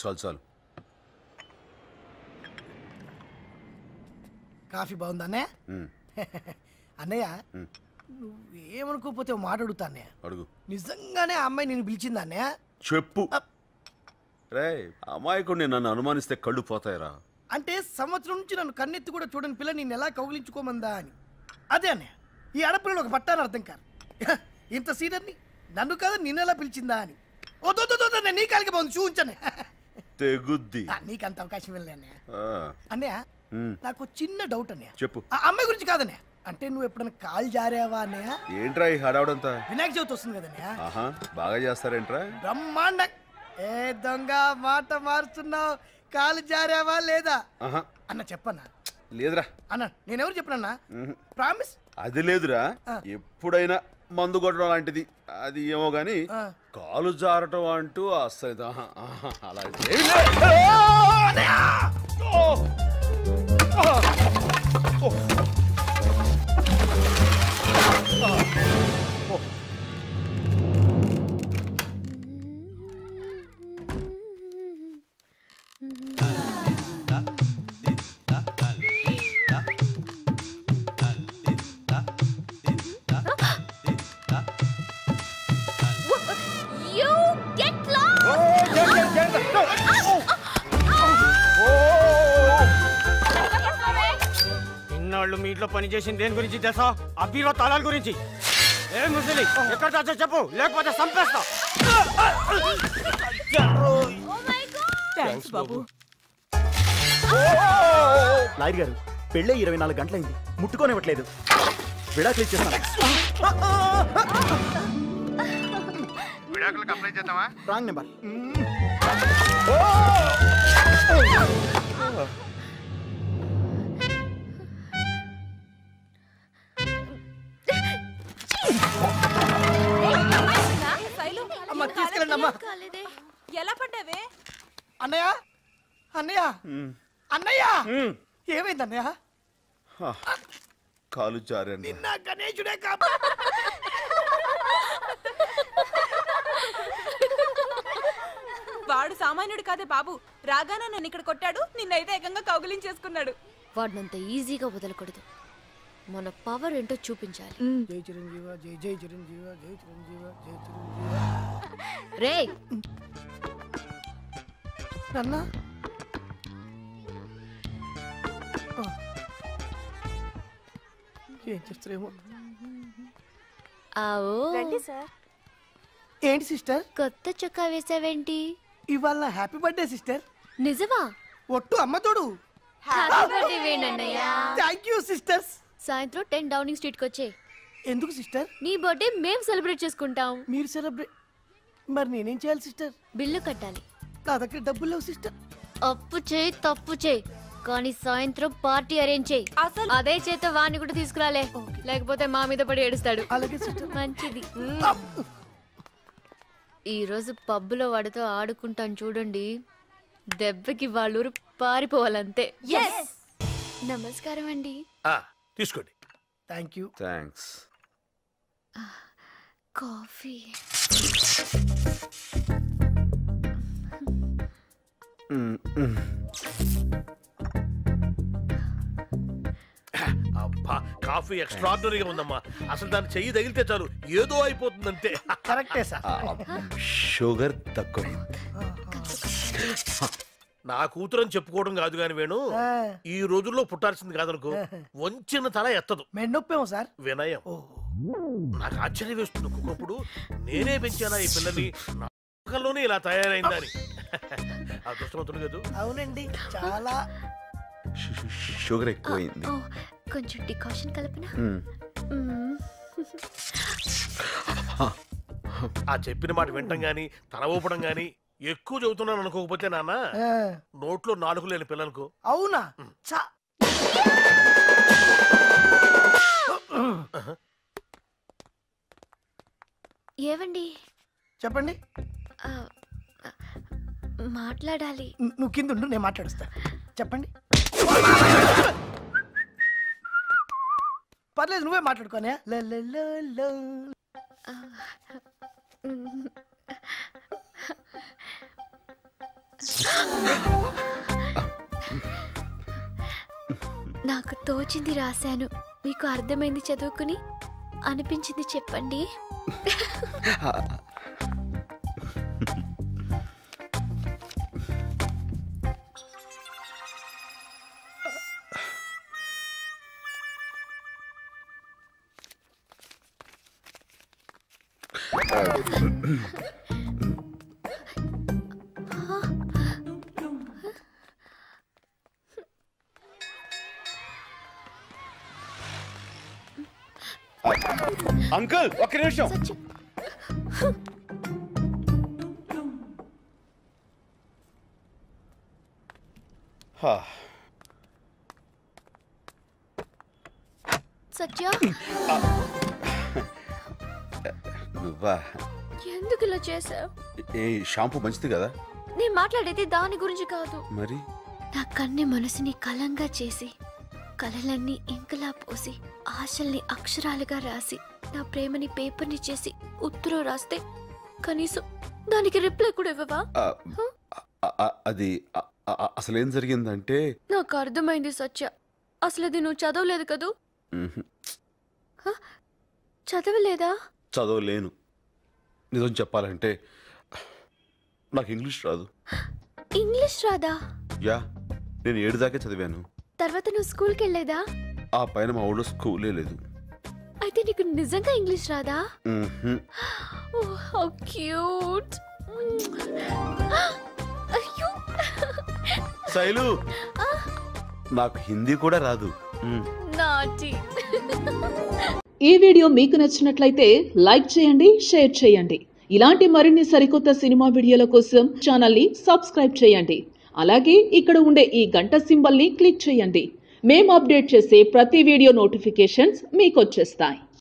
చాలు చాలు కాఫీ బాగుందా అన్నయ్య ఉమ్, అన్నయ్య నువ్వేమనుకోకపోతే ఓ మాట అడుగుతా అన్నయ్య అడుగు నిజంగానే ఆ అమ్మాయి నేను పిలిచిందా అన్నయ్య చెప్పు రే అమాయకుడిని నన్ను అనుమానిస్తే కళ్ళు పోతాయిరా అంటే సంవత్సరం నుంచి నన్ను కన్నెత్తి కూడా చూడని పిల్ల నేను ఎలా కౌగిలించుకోమందా అని అదే అన్నయ్య ఈ ఆడపిల్లలు ఒక పట్టాను అర్థం కాదు ఇంత సీనియర్ని నన్ను కాదు నిన్నెలా పిలిచిందా అని ఓ దో దో, దో, దో, నేను నీ కాలికి బాగుంది చూపించనే తెగుద్ది నీకు అంత అవకాశం వెళ్ళే అన్నయ్య ఆ, అన్నయ్య ఉమ్, నాకు ఒక చిన్న డౌట్ అన్నయ్య చెప్పు ఆ అమ్మాయి గురించి కాదన్నయ్య అంటే నువ్వు ఎప్పుడైనా కాల్ జారావా అన్నయ్య ఏంట్రా ఈ హడావుడంతా వినాయక చవితి వస్తుంది కదన్నయ్య ఆహా బాగా చేస్తారేంట్రా బ్రహ్మాండ ఏ దొంగ మాట మారుతున్నావు కాలు జారావా లేదా ఆహా అన్న చెప్పన్నా లేదురా అన్న నేనెవరు చెప్పనన్నా ఉహు. ప్రామిస్ అది లేదురా ఆ. ఎప్పుడైనా మందు కొట్టడం లాంటిది అది ఏమో గాని ఆ. కాలు జారటం అంటూ అస్సలు ఆహా, ఆహా, అలా ఏమీ లేదు. ఓ! ఆ! ఓ! You get lost! ఇన్నాళ్ళు మీ ఇంట్లో పని చేసింది దేని గురించి తెలుసా ఆ బీరో తాళాల గురించి ఏ ముసలి ఎక్కడ దాచో చెప్పు లేకపోతే చంపేస్తా థ్యాంక్స్ బాబు లాయర్ గారు పెళ్ళే ఇరవై నాలుగు గంటలైంది ముట్టుకోనివ్వట్లేదు విడాకులు ఇచ్చేస్తాను విడాకులకు అప్లై చేద్దామా రాంగ్ నెంబర్ అమ్మ తీసుకెళ్ళండి అమ్మా ఎలా పడ్డావే అన్నయ్య అన్నయ్య ఉమ్, అన్నయ్య ఉమ్. ఏమైంది అన్నయ్య ఆ, కాలు జారండి నిన్న గణేశుడే కాపా వాడు సామాన్యుడు కాదే బాబు రాగానే నన్ను ఇక్కడ కొట్టాడు నిన్నైతే ఏకంగా కౌగిలించేసుకున్నాడు వాడినంత ఈజీగా వదలకూడదు మన పవర్ ఏంటో చూపించాలి జై చిరంజీవ జై జై చిరంజీవ జై చిరంజీవ జై చిరంజీవ రే నాన్న ఏం చేస్తారేమో ఆవో ఏంటి సిస్టర్ కొత్త చొక్కా వేసావేంటి ఇవాళ హ్యాపీ బర్త్డే సిస్టర్ నిజమా ఒట్టు అమ్మ తోడు హ్యాపీ బర్త్డే వేణన్నయ్య థ్యాంక్ యూ సిస్టర్స్ సాయంత్రం టెన్ డౌనింగ్ స్ట్రీట్ కి వచ్చే ఎందుకు సిస్టర్ నీ బర్త్డే మేం సెలబ్రేట్ చేసుకుంటాం మీరు సెలబ్రేట్ మరి నేనేం చేయాలి సిస్టర్ బిల్లు కట్టాలి నా దగ్గర డబ్బులు లేవు సిస్టర్ అప్పు చేయి తప్పు చేయి కానీ సాయంత్రం పార్టీ అరేంజ్ చేయి అసలు అదే చేత వాణ్ణి కూడా తీసుకురాలే లేకపోతే మా మీద పడి ఏడుస్తాడు అలాగే సిస్టర్ మంచిది ఈ రోజు పబ్బులో వాడితో ఆడుకుంటాను చూడండి దెబ్బకి వాళ్ళూరు పారిపోవాలంతే నమస్కారం అండి ఆ, తీసుకోండి థ్యాంక్ యూ థ్యాంక్స్ కాఫీ అబ్బా కాఫీ ఎక్స్ట్రాడినరీగా ఉందమ్మా అసలు దాన్ని చెయ్యి తగిలితే చాలు ఏదో అయిపోతుంది అంతే కరెక్టే సార్ షుగర్ తక్కువ నా కూతురు అని చెప్పుకోవడం కాదు కాని వేణు ఈ రోజుల్లో పుట్టాల్సింది కాదనుకో వంచిన తల ఎత్తదు మెండొప్పేమో సార్ వినయం నాకు ఆశ్చర్యం వేస్తుంది ఒక్కొక్కప్పుడు నేనే పెంచానా ఈ పిల్లని నా ముఖంలోనే ఇలా తయారైందని అదృష్టవంతుడు కదా అవునండి చాలా షుగర్ ఎక్కువైంది ఓ కొంచెం డికాషన్ కలపనా మ్మ్. మ్మ్. ఆ చెప్పిన మాట వింటం గాని తల ఊపడం గాని ఎక్కువ చదువుతున్నాను అనుకోకపోతే నాన్న ఆ, నోట్లో నాలుగు లేని పిల్లలకు అవునా చా ఏవండి చెప్పండి ఆ, ఆ, మాట్లాడాలి ను- నువ్వు కింద ఉండు నేను మాట్లాడుస్తా చెప్పండి పర్లేదు నువ్వే మాట్లాడుకోనే నాకు తోచింది రాశాను మీకు అర్థమైంది చదువుకుని అనిపించింది చెప్పండి అంకుల్ ఒక్క నిమిషం సత్యం హా, సత్య నువ్వా ఎందుకు ఇలా చేసావు ఏ షాంపూ మంచిది కదా నేను మాట్లాడేది దాని గురించి కాదు మరి నా కన్నె మనసుని కలంగా చేసి కలలన్నీ ఇంకలా పోసి ఆశల్ని అక్షరాలుగా రాసి నా ప్రేమని పేపర్ని చేసి ఉత్తరం రాస్తే కనీసం దానికి రిప్లై కూడా ఇవ్వవా ఆ, ఆ, ఆ, అది ఆ, ఆ, అసలేం జరిగిందంటే నాకు అర్థమైంది సత్య అసలు అది నువ్వు చదవలేదు కదూ మ్హూ, చదవలేదా చదవలేను నిజం చెప్పాలంటే నాకు ఇంగ్లీష్ రాదు ఇంగ్లీష్ రాదా యా నేను ఏడు దాకే చదివాను తర్వాత నువ్వు స్కూల్కి వెళ్ళేదా ఆ పైన మా ఊళ్ళో స్కూలే లేదు అయితే నీకు నిజంగా ఇంగ్లీష్ రాదా మ్హూ. ఓ హౌ క్యూట్ అయ్యో శైలు నాకు హిందీ కూడా రాదు మ్. నాటి ఈ వీడియో మీకు నచ్చినట్లయితే లైక్ చేయండి షేర్ చేయండి ఇలాంటి మరిన్ని సరికొత్త సినిమా వీడియోల కోసం ఛానల్ని సబ్స్క్రైబ్ చేయండి అలాగే ఇక్కడ ఉండే ఈ గంట సింబల్ని క్లిక్ చేయండి మేము అప్డేట్ చేసే ప్రతి వీడియో నోటిఫికేషన్స్ మీకు వచ్చేస్తాయి